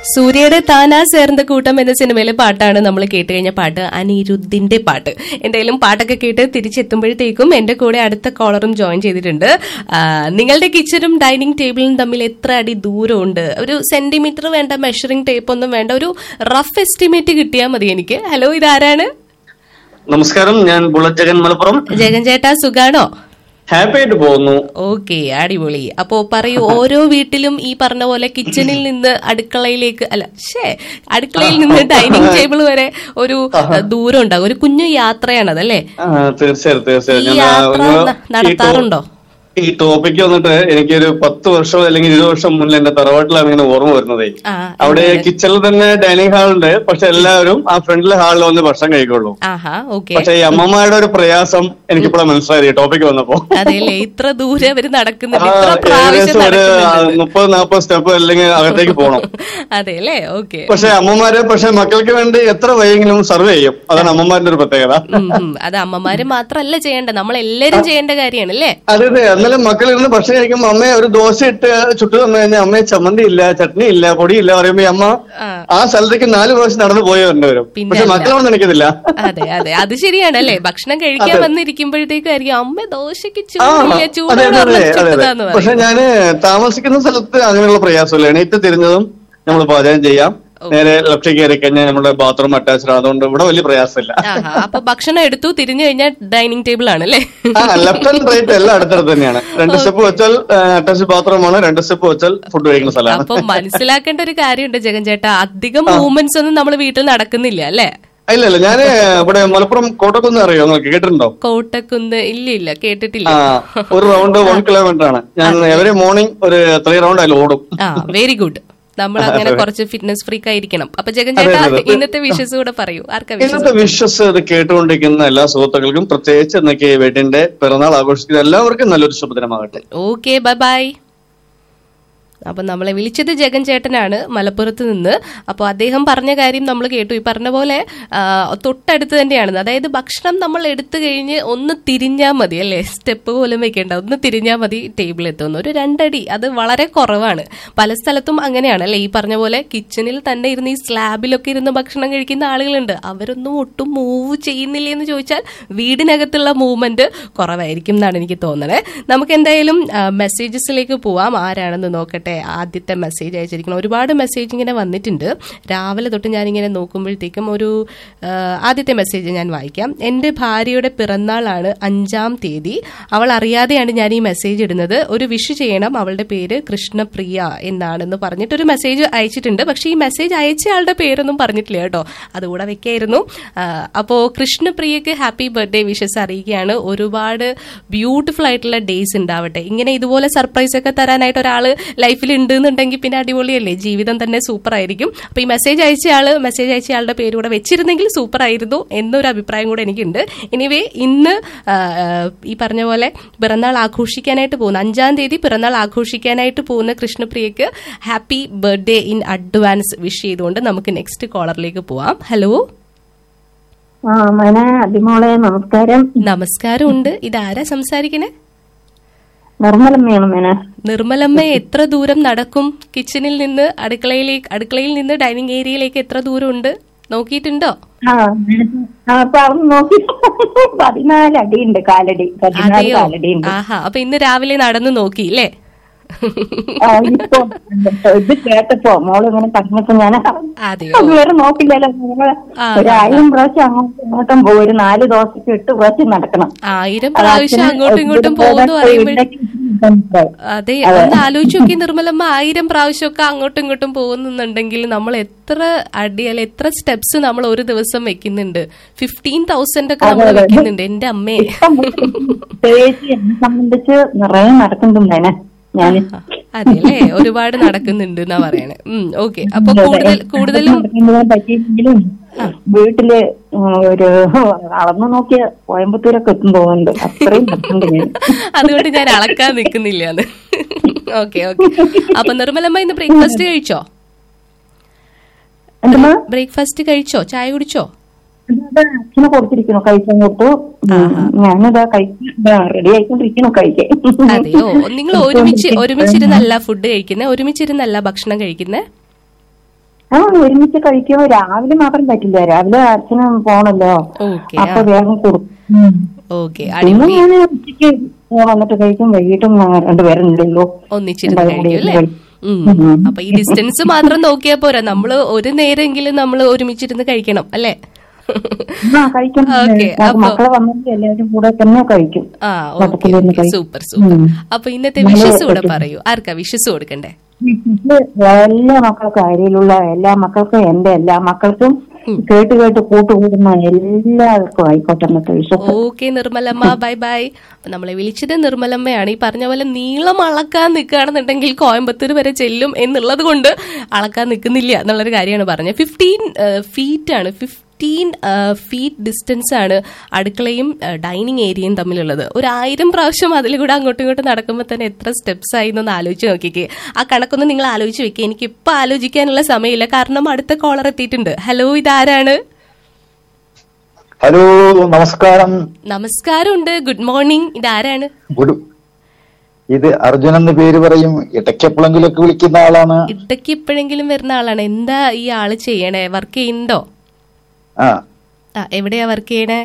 സൂര്യയുടെ താനാ ചേർന്ന കൂട്ടം എന്ന സിനിമയിലെ പാട്ടാണ് നമ്മൾ കേട്ട് കഴിഞ്ഞ പാട്ട് അനിരുദ്ധിന്റെ പാട്ട് എന്തായാലും പാട്ടൊക്കെ കേട്ട് തിരിച്ചെത്തുമ്പോഴത്തേക്കും എന്റെ കൂടെ അടുത്ത കോളറും ജോയിൻ ചെയ്തിട്ടുണ്ട് ആ, നിങ്ങളുടെ കിച്ചണും ഡൈനിങ് ടേബിളും തമ്മിൽ എത്ര അടി ദൂരമുണ്ട് ഒരു സെന്റിമീറ്റർ വേണ്ട മെഷറിംഗ് ടേപ്പ് ഒന്നും വേണ്ട ഒരു റഫ് എസ്റ്റിമേറ്റ് കിട്ടിയാൽ മതി എനിക്ക് ഹലോ ഇതാരാണ് നമസ്കാരം ഞാൻ ബുള്ളറ്റ് ജഗൻ മലപ്പുറം ജഗൻ ചേട്ടാ സുഖാണോ ഹാപ്പി ആയിട്ട് പോകുന്നു ഓക്കെ അടിപൊളി അപ്പോ പറയൂ ഓരോ വീട്ടിലും ഈ പറഞ്ഞ പോലെ കിച്ചണിൽ നിന്ന് അടുക്കളയിലേക്ക് അല്ല ഷേ അടുക്കളയിൽ നിന്ന് ഡൈനിങ് ടേബിൾ വരെ ഒരു അഹ്, ദൂരം ഉണ്ടാകും ഒരു കുഞ്ഞു യാത്രയാണ് അതല്ലേ ആ, തീർച്ചയായും തീർച്ചയായും ഈ ഞാൻ, ആ, യാത്ര ഒന്ന് ന- ഈ നടത്താറുണ്ടോ? ടോ- ഈ ടോപ്പിക്ക് വന്നിട്ട് എനിക്കൊരു പത്ത് വർഷം അല്ലെങ്കിൽ ഇരുപത് വർഷം മുന്നേ എന്റെ തറവാട്ടിലാണ് ഇങ്ങനെ ഓർമ്മ വരുന്നത് ആ, അവിടെ എന്താണ്? കിച്ചണിൽ തന്നെ ഡൈനിങ് ഹാളുണ്ട് പക്ഷെ എല്ലാവരും ആ ഫ്രണ്ടിലെ ഹാളിൽ വന്ന് ഭക്ഷണം കഴിക്കുള്ളൂ ആഹാ ഓക്കെ പക്ഷെ ഈ അമ്മമാരുടെ ഒരു പ്രയാസം എനിക്കിപ്പോഴാണ് മനസ്സിലായത് ഈ ടോപ്പിക്ക് വന്നപ്പോ അതെല്ലേ ഇത്ര ദൂരം അവര് നടക്കുന്നുണ്ട് ആ, ഇത്ര പ്രാവശ്യം ഏകദേശം ഒരു നടക്കുന്നുണ്ട് മുപ്പത് നാൽപ്പത് സ്റ്റെപ്പ് അല്ലെങ്കിൽ അകത്തേക്ക് പോകണം അതെല്ലേ ഓക്കെ പക്ഷെ അമ്മമാര് പക്ഷെ മക്കൾക്ക് വേണ്ടി എത്ര വൈകിലും സർവ് ചെയ്യും അതാണ് അമ്മമാരുടെ ഒരു പ്രത്യേകത അത് അമ്മമാര് മാത്രല്ല ചെയ്യേണ്ടത് നമ്മൾ എല്ലാരും ചെയ്യേണ്ട കാര്യമാണ് അല്ലേ അതെ അതെ എന്നാലും മക്കൾ ഇരുന്ന് ഭക്ഷണം കഴിക്കുമ്പോ അമ്മയെ ഒരു ദോശ ഇട്ട് ചുട്ടു തന്നു കഴിഞ്ഞാൽ അമ്മയെ ചമ്മന്തി ഇല്ല ചട്നി ഇല്ല പൊടി ഇല്ല പറയുമ്പോ ഈ അമ്മ ആ. ആ സ്ഥലത്തേക്ക് നാല് പ്രാവശ്യം നടന്നു പോയി വരും പിന്നെ പക്ഷെ അല്ല. മക്കളൊന്നും നിൽക്കുന്നില്ല അതെ അതെ അത് ശരിയാണ് അല്ലേ ഭക്ഷണം കഴിക്കാൻ വന്നിരിക്കുമ്പോഴത്തേക്കും ആയിരിക്കും അമ്മ ദോശക്ക് ആ ചൂടില്ല അതെ ചൂടോടെ അതെ അതെ അതെ ചുട്ടതാന്ന് അതെ പക്ഷെ പറയും ഞാന് താമസിക്കുന്ന സ്ഥലത്ത് അങ്ങനെയുള്ള പ്രയാസമില്ല എണീറ്റ് തിരിഞ്ഞതും നമ്മൾ പാചകം ചെയ്യാം നേരെ ലെഫ്റ്റ് കയറി കഴിഞ്ഞാൽ നമ്മുടെ ബാത്റൂം അറ്റാച്ച്ഡ് അതുകൊണ്ട് ഇവിടെ വലിയ പ്രയാസമില്ല ആഹാ അപ്പൊ ഭക്ഷണം എടുത്തു തിരിഞ്ഞു കഴിഞ്ഞാൽ ഡൈനിങ് ടേബിൾ ആണ് അല്ലേ ആ ലെഫ്റ്റ് ആൻഡ് റൈറ്റ് എല്ലാം അടുത്തടുത്ത് തന്നെയാണ് രണ്ട് സ്റ്റെപ്പ് വെച്ചാൽ അറ്റാച്ച് ബാത്റൂമാണ് രണ്ട് സ്റ്റെപ്പ് വെച്ചാൽ ഫുഡ് കഴിക്കുന്ന സ്ഥലമാണ് അപ്പൊ മനസ്സിലാക്കേണ്ട ഒരു കാര്യമുണ്ട് ജഗൻ ചേട്ടാ അധികം മൂവ്മെന്റ്സ് ഒന്നും നമ്മൾ വീട്ടിൽ നടക്കുന്നില്ല അല്ലേ ഇല്ല ഇല്ല ഞാന് ഇവിടെ മലപ്പുറം കോട്ടക്കുന്ന് അറിയോ നിങ്ങൾക്ക് കേട്ടിട്ടുണ്ടോ കോട്ടക്കുന്ന് ഇല്ല ഇല്ല കേട്ടിട്ടില്ല ആ ഒരു റൗണ്ട് വൺ കിലോമീറ്റർ ആണ് ഞാൻ എവറി മോർണിംഗ് ഒരു ത്രീ റൗണ്ട് അതിൽ ഓടും ആ വെരി ഗുഡ് നമ്മൾ അങ്ങനെ കുറച്ച് ഫിറ്റ്നസ് ഫ്രീക്ക് ആയിരിക്കണം അപ്പൊ ജഗൻ ചേട്ടാ അതെ, അതെ. ഇന്നത്തെ വിഷസ് കൂടെ പറയൂ ആർക്കാ വിഷസ് ഇന്നത്തെ വിശ്വസ് ഇത് കേട്ടുകൊണ്ടിരിക്കുന്ന എല്ലാ സുഹൃത്തുക്കൾക്കും പ്രത്യേകിച്ച് ഇന്നൊക്കെ വീട്ടിന്റെ പിറന്നാൾ ആഘോഷിക്കുന്ന എല്ലാവർക്കും നല്ലൊരു ശുഭദിനമാകട്ടെ ഓക്കെ ബൈ ബൈ അപ്പൊ നമ്മളെ വിളിച്ചത് ജഗൻ ചേട്ടനാണ് മലപ്പുറത്ത് നിന്ന് അപ്പോൾ അദ്ദേഹം പറഞ്ഞ കാര്യം നമ്മൾ കേട്ടു ഈ പറഞ്ഞ പോലെ ആ, തൊട്ടടുത്ത് തന്നെയാണ് അതായത് ഭക്ഷണം നമ്മൾ എടുത്തു കഴിഞ്ഞ് ഒന്ന് തിരിഞ്ഞാൽ മതി അല്ലേ സ്റ്റെപ്പ് പോലും വെക്കേണ്ട ഒന്ന് തിരിഞ്ഞാൽ മതി ടേബിൾ എത്തുന്നു ഒരു രണ്ടടി അത് വളരെ കുറവാണ് പല സ്ഥലത്തും അങ്ങനെയാണ് അല്ലേ ഈ പറഞ്ഞ പോലെ കിച്ചണിൽ തന്നെ ഇരുന്ന് ഈ സ്ലാബിലൊക്കെ ഇരുന്ന് ഭക്ഷണം കഴിക്കുന്ന ആളുകളുണ്ട് അവരൊന്നും ഒട്ടും മൂവ് ചെയ്യുന്നില്ല എന്ന് ചോദിച്ചാൽ വീടിനകത്തുള്ള മൂവ്മെന്റ് കുറവായിരിക്കും എന്നാണ് എനിക്ക് തോന്നണേ നമുക്ക് എന്തായാലും മെസ്സേജസിലേക്ക് പോവാം ആരാണെന്ന് നോക്കട്ടെ ആദ്യത്തെ മെസ്സേജ് അയച്ചിരിക്കണം ഒരുപാട് മെസ്സേജ് ഇങ്ങനെ വന്നിട്ടുണ്ട് രാവിലെ തൊട്ട് ഞാനിങ്ങനെ നോക്കുമ്പോഴത്തേക്കും ഒരു ആ, ആദ്യത്തെ മെസ്സേജ് ഞാൻ വായിക്കാം എൻ്റെ ഭാര്യയുടെ പിറന്നാളാണ് അഞ്ചാം തീയതി അവൾ അറിയാതെയാണ് ഞാൻ ഈ മെസ്സേജ് ഇടുന്നത് ഒരു വിഷ് ചെയ്യണം അവളുടെ പേര് കൃഷ്ണപ്രിയ എന്നാണെന്ന് പറഞ്ഞിട്ട് ഒരു മെസ്സേജ് അയച്ചിട്ടുണ്ട് പക്ഷേ ഈ മെസ്സേജ് അയച്ച ആളുടെ പേരൊന്നും പറഞ്ഞിട്ടില്ല കേട്ടോ അതുകൂടെ വെക്കായിരുന്നു അപ്പോൾ കൃഷ്ണപ്രിയക്ക് ഹാപ്പി ബർത്ത്ഡേ വിഷസ് അറിയിക്കുകയാണ് ഒരുപാട് ബ്യൂട്ടിഫുൾ ആയിട്ടുള്ള ഡേയ്സ് ഉണ്ടാവട്ടെ ഇങ്ങനെ ഇതുപോലെ സർപ്രൈസ് ഒക്കെ തരാനായിട്ട് ഒരാൾ ലൈഫിൽ ഉണ്ട് എന്നുണ്ടെങ്കിൽ പിന്നെ അടിപൊളിയല്ലേ ജീവിതം തന്നെ സൂപ്പർ ആയിരിക്കും അപ്പൊ ഈ മെസ്സേജ് അയച്ച ആള് മെസ്സേജ് അയച്ച ആളുടെ പേര് കൂടെ വെച്ചിരുന്നെങ്കിൽ സൂപ്പർ ആയിരുന്നു എന്നൊരു അഭിപ്രായം കൂടെ എനിക്കുണ്ട് എനിവേ ഇന്ന് ആ, ആ, ഈ പറഞ്ഞ പോലെ പിറന്നാൾ ആഘോഷിക്കാനായിട്ട് പോകുന്ന അഞ്ചാം തീയതി പിറന്നാൾ ആഘോഷിക്കാനായിട്ട് പോകുന്ന കൃഷ്ണപ്രിയക്ക് happy birthday in advance wish ചെയ്തുകൊണ്ട് നമുക്ക് നെക്സ്റ്റ് കോളറിലേക്ക് പോവാം ഹലോ ആ മന അതിമോളെ നമസ്കാരം നമസ്കാരമുണ്ട് ഇതാരാ സംസാരിക്കണേ നിർമ്മലമ്മയാണ് മേന നിർമ്മലമ്മ എത്ര ദൂരം നടക്കും കിച്ചണിൽ നിന്ന് അടുക്കളയിലേക്ക് അടുക്കളയിൽ നിന്ന് ഡൈനിങ് ഏരിയയിലേക്ക് എത്ര ദൂരം ഉണ്ട് നോക്കിയിട്ടുണ്ടോ ആ ആ, അപ്പൊ അവിടെ നോക്കി പതിനാല് അടിയുണ്ട് കാലടി പതിനാല് അതെയോ കാലടി ഉണ്ട് ആഹാ അപ്പൊ ഇന്ന് രാവിലെ നടന്നു നോക്കി അല്ലേ ആ, ഇപ്പൊ ഇത് കേട്ടപ്പോ മോള് ഇങ്ങനെ പറഞ്ഞപ്പോ ഞാൻ അതെയോ അതുവരെ നോക്കില്ലല്ലോ മോള് ആ, ഒരു ആയിരം പ്രാവശ്യം അങ്ങോട്ടും ഇങ്ങോട്ടും പോകും ഒരു നാല് ദിവസത്തേക്ക് എട്ട് പ്രാവശ്യം നടക്കണം ആയിരം പ്രാവശ്യം അങ്ങോട്ടും ഇങ്ങോട്ടും പോകുന്നു പറയുമ്പോൾ അതെ ഒന്ന് ആലോചിച്ച് നോക്കി നിർമ്മലമ്മ ആയിരം പ്രാവശ്യമൊക്കെ അങ്ങോട്ടും ഇങ്ങോട്ടും പോകുന്നുണ്ടെങ്കിൽ നമ്മൾ എത്ര അടി അല്ല എത്ര സ്റ്റെപ്സ് നമ്മൾ ഒരു ദിവസം വെക്കുന്നുണ്ട് ഫിഫ്റ്റീൻ തൗസൻഡ് ഒക്കെ നമ്മൾ വെക്കുന്നുണ്ട് എന്റെ അമ്മേ പ്രത്യേകിച്ച് എന്നെ സംബന്ധിച്ച് നിറയെ നടക്കുന്നുണ്ട് മേനെ ഞാൻ അതെല്ലേ ഒരുപാട് നടക്കുന്നുണ്ട് എന്നാ പറയണേ ഉം ഓക്കെ അപ്പൊ കൂടുതൽ കൂടുതലും പറ്റിയെങ്കിലും വീട്ടില് ഉം, ഒരു അളന്നു നോക്കിയ കോയമ്പത്തൂരൊക്കെ എത്തും തോന്നുന്നുണ്ട് അത്രയും നടക്കുന്നുണ്ട് ഞാൻ അതുകൊണ്ട് ഞാൻ അളക്കാൻ നിൽക്കുന്നില്ലാന്ന് ഓക്കെ ഓക്കെ അപ്പൊ നിർമ്മലമ്മ ഇന്ന് ബ്രേക്ക്ഫാസ്റ്റ് കഴിച്ചോ എന്താ ബ്രേക്ക്ഫാസ്റ്റ് കഴിച്ചോ ചായ കുടിച്ചോ ഇതാ അച്ഛനെ കൊടുത്തിരിക്കണു കഴിക്കാൻ കൊടുത്തു ഉം, ഞാനിതാ കഴിക്കാൻ റെഡി ആയിക്കൊണ്ടിരിക്കണു കഴിക്കാൻ അതെയോ നിങ്ങൾ ഒരുമിച്ച് ഒരുമിച്ചിരുന്നല്ല ഫുഡ് കഴിക്കുന്നത് ഒരുമിച്ചിരുന്നല്ല ഭക്ഷണം കഴിക്കുന്നത് ആ ഒരുമിച്ച് കഴിക്കുമ്പോ രാവിലെ മാത്രം പറ്റില്ല രാവിലെ അച്ഛനും പോണല്ലോ ഓക്കെ അപ്പൊ വേഗം കൊടുക്കും ഓക്കെ പിന്നെ അടിപൊളി ഞാൻ ഉച്ചയ്ക്ക് വന്നിട്ട് കഴിക്കും വൈകിട്ടും രണ്ടുപേരുണ്ടല്ലോ ഒന്നിച്ചിരുന്ന് എല്ലാവരും കൂടി കഴിക്കും അല്ലേ കഴിക്കും. ഉം. ഉം. അപ്പൊ ഈ ഡിസ്റ്റൻസ് മാത്രം നോക്കിയാ പോരാ നമ്മള് ഒരു നേരെങ്കിലും നമ്മൾ ഒരുമിച്ചിരുന്ന് കഴിക്കണം അല്ലേ ആ കഴിക്കും ഓക്കെ, അപ്പൊ- മക്കളെ വന്നെങ്കിൽ എല്ലാവരും കൂടെ തന്നെ കഴിക്കും ആ മൊത്തത്തിലൊന്ന് ഓക്കെ കഴിക്കും. സൂപ്പർ സൂപ്പർ ഉം. അപ്പൊ ഇന്നത്തെ നമ്മള് വിഷസ് കൂടെ കഴിക്കും. പറയൂ ആർക്കാ വിഷസ് കൊടുക്കണ്ടേ ഇത് എല്ലാ മക്കൾക്കും അരിയിലുള്ള എല്ലാ മക്കൾക്കും എന്റെ എല്ലാ മക്കൾക്കും കേട്ട് കേട്ട് കൂട്ടുകൂടുന്ന എല്ലാവർക്കും ആയിക്കോട്ടെ എന്നൊക്കെ വിശ്വസം ഓക്കെ നിർമ്മലമ്മ ബൈ ബൈ അപ്പൊ നമ്മളെ വിളിച്ചത് നിർമ്മലമ്മയാണ് ഈ പറഞ്ഞ പോലെ നീളം അളക്കാൻ നിൽക്കുകയാണെന്നുണ്ടെങ്കിൽ കോയമ്പത്തൂർ വരെ ചെല്ലും എന്നുള്ളത് കൊണ്ട് അളക്കാൻ നിൽക്കുന്നില്ല എന്നുള്ളൊരു കാര്യമാണ് പറഞ്ഞത് ഫിഫ്റ്റീൻ ഫീറ്റ് ആണ് ഫിഫ്റ്റീൻ ഫീറ്റ് ഡിസ്റ്റൻസ് ആണ് അടുക്കളയും ഡൈനിങ് ഏരിയയും തമ്മിലുള്ളത് ഒരു ആയിരം പ്രാവശ്യം അതിൽ കൂടെ അങ്ങോട്ടും ഇങ്ങോട്ടും നടക്കുമ്പോൾ തന്നെ എത്ര സ്റ്റെപ്സ് ആയി എന്നൊന്ന് ആലോചിച്ച് നോക്കിക്കേ ആ കണക്കൊന്ന് നിങ്ങൾ ആലോചിച്ച് വെക്കുക എനിക്ക് ഇപ്പൊ ആലോചിക്കാനുള്ള സമയമില്ല കാരണം അടുത്ത കോളർ എത്തിയിട്ടുണ്ട് ഹലോ ഇതാരാണ് ഹലോ നമസ്കാരം നമസ്കാരമുണ്ട് ഗുഡ് മോർണിംഗ് ഇതാരാണ് ഗുഡ് ഇത് അർജുൻ എന്ന പേര് പറയും ഇടയ്ക്കെപ്പോഴെങ്കിലൊക്കെ വിളിക്കുന്ന ആളാണ് ഇടയ്ക്ക് എപ്പോഴെങ്കിലും വരുന്ന ആളാണ് എന്താ ഈ ആള് ചെയ്യണേ വർക്ക് ചെയ്യുന്നുണ്ടോ ആ ആ എവിടെയാ വർക്ക് ചെയ്യണേ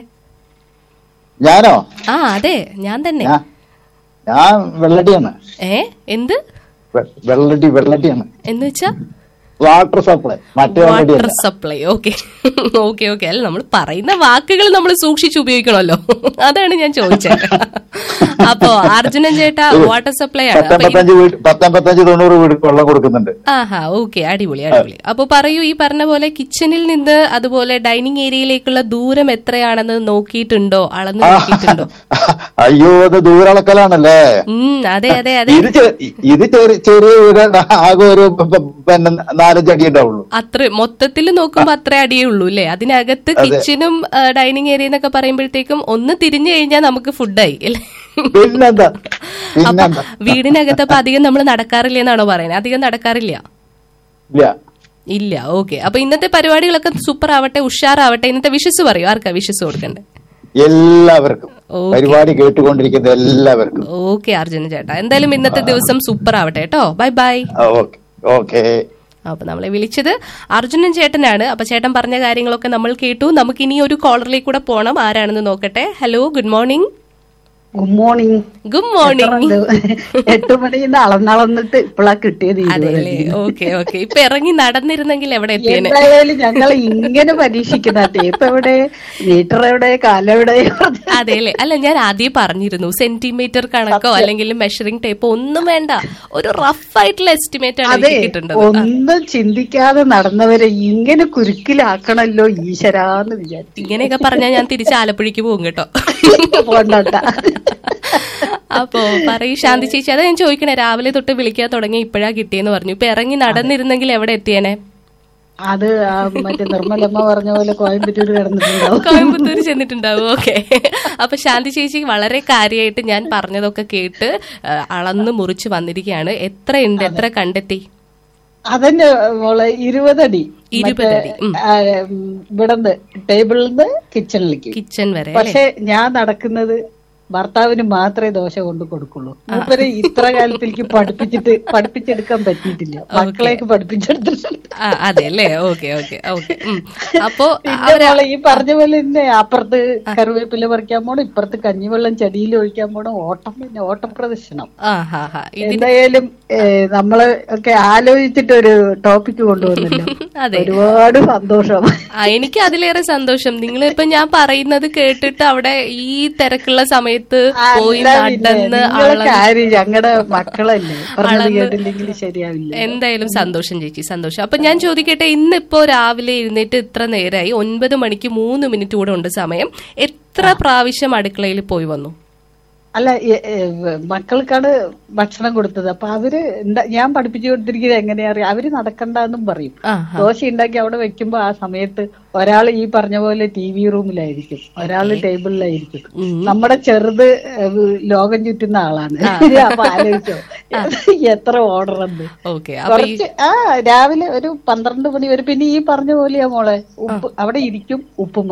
ഞാനോ ആ അതെ ഞാൻ തന്നെ ഞാൻ ഞാൻ വെള്ളടിയാണ് ഏ എന്ത് വെ- വെള്ളടി വെള്ളടിയാണ് എന്ന് വെച്ചാ വാട്ടർ സപ്ലൈ മറ്റേ വാട്ടർ വെള്ളടിയല്ല സപ്ലൈ ഓക്കെ ഓക്കെ ഓക്കെ അല്ല നമ്മൾ പറയുന്ന വാക്കുകൾ നമ്മൾ സൂക്ഷിച്ച് ഉപയോഗിക്കണമല്ലോ അതാണ് ഞാൻ ചോദിച്ചത് അപ്പോ അർജുനൻ ചേട്ടാ വാട്ടർ സപ്ലൈ ആണ് അപ്പൊ ഈ- പത്തൊമ്പത്തഞ്ച് വീട് പത്തൊമ്പത്തഞ്ച് തൊണ്ണൂറ് വീട് വെള്ളം കൊടുക്കുന്നുണ്ട് ആഹാ ഓക്കെ അടിപൊളി അടിപൊളി അപ്പൊ പറയൂ ഈ പറഞ്ഞ പോലെ കിച്ചണിൽ നിന്ന് അതുപോലെ ഡൈനിങ് ഏരിയയിലേക്കുള്ള ദൂരം എത്രയാണെന്ന് നോക്കിയിട്ടുണ്ടോ അളന്ന് നോക്കിയിട്ടുണ്ടോ അയ്യോ അത് ദൂരളക്കലാണല്ലേ ഉം അതെ അതെ അതെ ഇത് ചെ- ഇത് ചെറിയ ചെറിയ വീട് ആകെ ഒരു പ- പ- പിന്നെ നാലഞ്ച് അടി ഉണ്ടാവുള്ളൂ അത്ര മൊത്തത്തിൽ നോക്കുമ്പോ അത്ര അടിയേ ഉള്ളൂ അല്ലേ അതിനകത്ത് കിച്ചനും ഡൈനിങ് ഏരിയ എന്നൊക്കെ പറയുമ്പോഴത്തേക്കും ഒന്ന് തിരിഞ്ഞു കഴിഞ്ഞാൽ നമുക്ക് ഫുഡായി അല്ലേ പിന്നെന്താ അപ്പൊ പിന്നെന്താ വീടിനകത്ത് അപ്പൊ അധികം നമ്മൾ നടക്കാറില്ല എന്നാണോ പറയുന്നത് അധികം നടക്കാറില്ല ഇല്ല ഇല്ല ഓക്കെ അപ്പൊ ഇന്നത്തെ പരിപാടികളൊക്കെ സൂപ്പർ ആവട്ടെ ഉഷാറാവട്ടെ ഇന്നത്തെ വിഷസ് പറയൂ ആർക്കാ വിഷസ് കൊടുക്കണ്ടേ എല്ലാവർക്കും ഓക്കേ. പരിപാടി കേട്ടുകൊണ്ടിരിക്കുന്ന എല്ലാവർക്കും ഓക്കെ അർജുന ചേട്ടാ എന്തായാലും ഇന്നത്തെ ദിവസം സൂപ്പർ ആവട്ടെ കേട്ടോ ബൈ ബൈ ഓക്കെ ഓക്കെ അപ്പൊ നമ്മളെ വിളിച്ചത് അർജുനൻ ചേട്ടനാണ് അപ്പൊ ചേട്ടൻ പറഞ്ഞ കാര്യങ്ങളൊക്കെ നമ്മൾ കേട്ടു നമുക്ക് ഇനി ഒരു കോളറിലേക്ക് കൂടെ പോണം ആരാണെന്ന് നോക്കട്ടെ hello good morning good morning good morning എട്ട് മണിന്ന് അളന്നളന്നിട്ട് ഇപ്പളാ കിട്ടിയത് അതെ ഇരുപത് അല്ലേ ഓക്കെ ഓക്കെ ഇപ്പൊ ഇറങ്ങി നടന്നിരുന്നെങ്കിൽ എവിടെ എത്തിയേനെ എന്തായാലും ഞങ്ങൾ ഇങ്ങനെ പരീക്ഷിക്കുന്ന ടേപ്പ് എവിടെ മീറ്റർ എവിടെ കാലെവിടെ അതെ അല്ലേ അല്ല ഞാൻ ആദ്യം പറഞ്ഞിരുന്നു സെന്റിമീറ്റർ കണക്കോ അല്ലെങ്കിൽ മെഷറിംഗ് ടേപ്പോ ഒന്നും വേണ്ട ഒരു റഫ് ആയിട്ടുള്ള എസ്റ്റിമേറ്റ് ആണ് അതെ എനിക്ക് കിട്ടേണ്ടത് ഒന്നും ചിന്തിക്കാതെ നടന്നവരെ ഇങ്ങനെ കുരുക്കിലാക്കണല്ലോ ഈശ്വരാന്ന് വിചാരിച്ചു ഇങ്ങനെയൊക്കെ പറഞ്ഞാൽ ഞാൻ തിരിച്ച് ആലപ്പുഴയ്ക്ക് പോകും കേട്ടോ പോണ്ടണ്ട അപ്പോ പറയൂ ശാന്തി ചേച്ചി അതാ ഞാൻ ചോദിക്കണേ രാവിലെ തൊട്ട് വിളിക്കാൻ തുടങ്ങി ഇപ്പോഴാ കിട്ടിയെന്ന് പറഞ്ഞു ഇപ്പൊ ഇറങ്ങി നടന്നിരുന്നെങ്കിൽ എവിടെ എത്തിയേനെ അത് ആ മറ്റേ നിർമ്മലമ്മ പറഞ്ഞ പോലെ കോയമ്പത്തൂർ കിടന്നിട്ടുണ്ടാവും കോയമ്പത്തൂർ ചെന്നിട്ടുണ്ടാവും ഓക്കെ അപ്പൊ ശാന്തി ചേച്ചി വളരെ കാര്യമായിട്ട് ഞാൻ പറഞ്ഞതൊക്കെ കേട്ട് ആ, അളന്ന് മുറിച്ച് വന്നിരിക്കുകയാണ് എത്രയുണ്ട് എത്ര കണ്ടെത്തി അതന്നെ മോളെ ഇരുപതടി ഇരുപതടി, ഉം. മറ്റേ, ആ, ഉം, ഇവിടുന്ന് ടേബിളിൽ നിന്ന് കിച്ചണിലേക്ക് കിച്ചൺ വരെ അല്ലേ പക്ഷെ ഞാൻ നടക്കുന്നത് ഭർത്താവിന് മാത്രമേ ദോശ കൊണ്ട് കൊടുക്കുള്ളൂ മൂപ്പര് ഇത്ര കാലത്തേക്ക് പഠിപ്പിച്ചിട്ട് പഠിപ്പിച്ചെടുക്കാൻ പറ്റിയിട്ടില്ല മക്കളെയൊക്കെ പഠിപ്പിച്ചെടുത്തിട്ടുണ്ട് ആ അതെ അല്ലേ ഓക്കെ ഓക്കെ ഓക്കെ അപ്പോ പിന്നെ മോളെ ഈ പറഞ്ഞ പോലെ തന്നെ അപ്പുറത്ത് കറിവേപ്പില പറിക്കാൻ പോണം ഇപ്പുറത്ത് കഞ്ഞിവെള്ളം ചെടിയിൽ ഒഴിക്കാൻ പോണം ഓട്ടം പിന്നെ ഓട്ടപ്രദർശനം ആ ഹാ ഹാ എന്തായാലും ഏ, നമ്മള് ഒക്കെ ആലോചിച്ചിട്ട് ഒരു ടോപ്പിക് കൊണ്ടുവന്നല്ലോ അതെ ഒരുപാട് സന്തോഷം ആ എനിക്ക് അതിലേറെ സന്തോഷം നിങ്ങളിപ്പോ ഞാൻ പറയുന്നത് കേട്ടിട്ട് അവിടെ ഈ തിരക്കുള്ള സമയത്ത് പോയി അല്ല പിന്നെ, നടന്ന് നിങ്ങളൊക്കെ അളന്ന് ആര് ഞങ്ങളുടെ മക്കളല്ലേ പറഞ്ഞത് അളന്ന് കേട്ടില്ലെങ്കിൽ ശരിയാവില്ല എന്തായാലും സന്തോഷം ചേച്ചി സന്തോഷം അപ്പൊ ഞാൻ ചോദിക്കട്ടെ ഇന്നിപ്പോ രാവിലെ എഴുന്നേറ്റ് ഇത്ര നേരമായി ഒൻപത് മണിക്ക് മൂന്ന് മിനിറ്റ് കൂടെ ഉണ്ട് സമയം എത്ര പ്രാവശ്യം അടുക്കളയിൽ പോയി വന്നു അല്ല എ- എ, മക്കൾക്കാണ് ഭക്ഷണം കൊടുത്തത് അപ്പൊ അവര് എന്താ- ഞാൻ പഠിപ്പിച്ചു കൊടുത്തിരിക്കുന്നത് എങ്ങനെയാ അറിയാം അവര് നടക്കണ്ടെന്നും പറയും ആ ദോശ ഉണ്ടാക്കി അവിടെ വെക്കുമ്പോ ആ സമയത്ത് ഒരാൾ ഈ പറഞ്ഞ പോലെ ടി വി റൂമിലായിരിക്കും ഒരാൾ ടേബിളിലായിരിക്കും നമ്മുടെ ചെറുത് ഏഹ്, ലോകം ചുറ്റുന്ന ആളാണ് അപ്പൊ ആലോചിച്ചോ എത്ര ഓർഡർ ഉണ്ട് ഓക്കെ അപ്പൊ ഈ കുറച്ച് ആ രാവിലെ ഒരു പന്ത്രണ്ട് മണി വരെ പിന്നെ ഈ പറഞ്ഞ പോലെയാ മോളെ ഉപ്പ് അവിടെ ഇരിക്കും ഉപ്പ് മറന്നു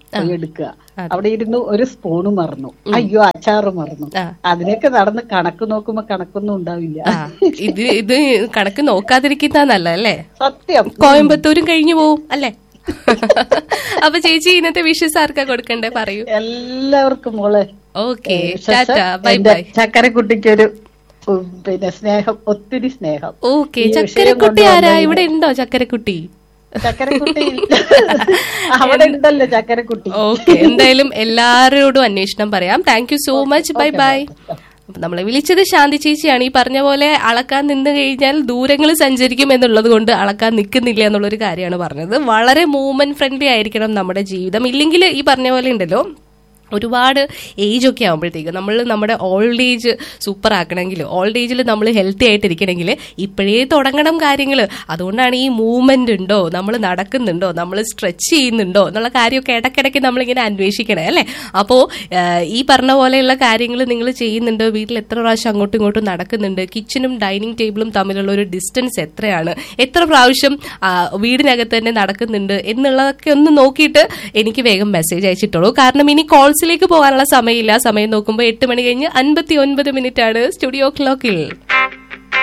പോയി എടുക്കുക അവിടെ ഇരുന്ന് ഒരു സ്പൂണ് മറന്നു അയ്യോ അച്ചാറ് മറന്നു ആ. അതിനൊക്കെ നടന്ന് കണക്ക് നോക്കുമ്പോ കണക്കൊന്നും ഉണ്ടാവില്ല ആ ഇത് ഇത് കണക്ക് നോക്കാതിരിക്കുന്ന നല്ലതല്ലേ സത്യം കോയമ്പത്തൂരും കഴിഞ്ഞു പോവും അല്ലേ അപ്പൊ ചേച്ചി ഇന്നത്തെ വിഷസ് ആർക്കാ കൊടുക്കണ്ടേ പറയൂ എല്ലാവർക്കും മോളെ ഓക്കെ വിശ്വസ- ടാറ്റ ബൈ എന്റെ ബൈ ചക്കരക്കുട്ടിക്കൊരു ഉം, പിന്നെ സ്നേഹം ഒത്തിരി സ്നേഹം ഓക്കെ ഈ വിഷയം ചക്കരക്കുട്ടി ആരാ കൊണ്ടുവന്നതിന് ഇവിടെ ഉണ്ടോ ചക്കരക്കുട്ടി ചക്കരക്കുട്ടി അവിടെ ഉണ്ടല്ലോ ചക്കരക്കുട്ടി ഓക്കെ എന്തായാലും എല്ലാവരോടും അന്വേഷണം പറയാം thank you so much bye bye അപ്പൊ നമ്മളെ വിളിച്ചത് ശാന്തി ചേച്ചിയാണ് ഈ പറഞ്ഞ പോലെ അളക്കാൻ നിന്ന് കഴിഞ്ഞാൽ ദൂരങ്ങൾ സഞ്ചരിക്കും എന്നുള്ളത് കൊണ്ട് അളക്കാൻ നിൽക്കുന്നില്ല എന്നുള്ളൊരു കാര്യമാണ് പറഞ്ഞത് വളരെ മൂവ്മെന്റ് ഫ്രണ്ട്ലി ആയിരിക്കണം നമ്മുടെ ജീവിതം ഇല്ലെങ്കിൽ ഈ പറഞ്ഞ പോലെ ഉണ്ടല്ലോ ഒരുപാട് ഏജ് ഒക്കെ ആകുമ്പോഴത്തേക്ക് നമ്മൾ നമ്മുടെ ഓൾഡ് ഏജ് സൂപ്പർ ആക്കണമെങ്കിൽ ഓൾഡ് ഏജിൽ നമ്മൾ ഹെൽത്തി ആയിട്ടിരിക്കണമെങ്കിൽ ഇപ്പോഴേ തുടങ്ങണം കാര്യങ്ങൾ അതുകൊണ്ടാണ് ഈ മൂവ്മെന്റ് ഉണ്ടോ നമ്മൾ നടക്കുന്നുണ്ടോ നമ്മൾ സ്ട്രെച്ച് ചെയ്യുന്നുണ്ടോ എന്നുള്ള കാര്യമൊക്കെ ഇടയ്ക്കിടയ്ക്ക് നമ്മളിങ്ങനെ അന്വേഷിക്കണേ അല്ലേ അപ്പോൾ ഈ പറഞ്ഞ പോലെയുള്ള കാര്യങ്ങൾ നിങ്ങൾ ചെയ്യുന്നുണ്ട് വീട്ടിൽ എത്ര പ്രാവശ്യം അങ്ങോട്ടും ഇങ്ങോട്ടും നടക്കുന്നുണ്ട് കിച്ചണും ഡൈനിങ് ടേബിളും തമ്മിലുള്ള ഒരു ഡിസ്റ്റൻസ് എത്രയാണ് എത്ര പ്രാവശ്യം ആ, വീടിനകത്ത് തന്നെ നടക്കുന്നുണ്ട് എന്നുള്ളതൊക്കെ ഒന്ന് നോക്കിയിട്ട് എനിക്ക് വേഗം മെസ്സേജ് അയച്ചിട്ടുള്ളൂ കാരണം ഇനി കോൾസിലേക്ക് പോകാനുള്ള സമയമില്ല സമയം നോക്കുമ്പോൾ എട്ട് മണി കഴിഞ്ഞ് അൻപത്തി ഒൻപത് മിനിറ്റ് ആണ് സ്റ്റുഡിയോ ക്ലോക്കിൽ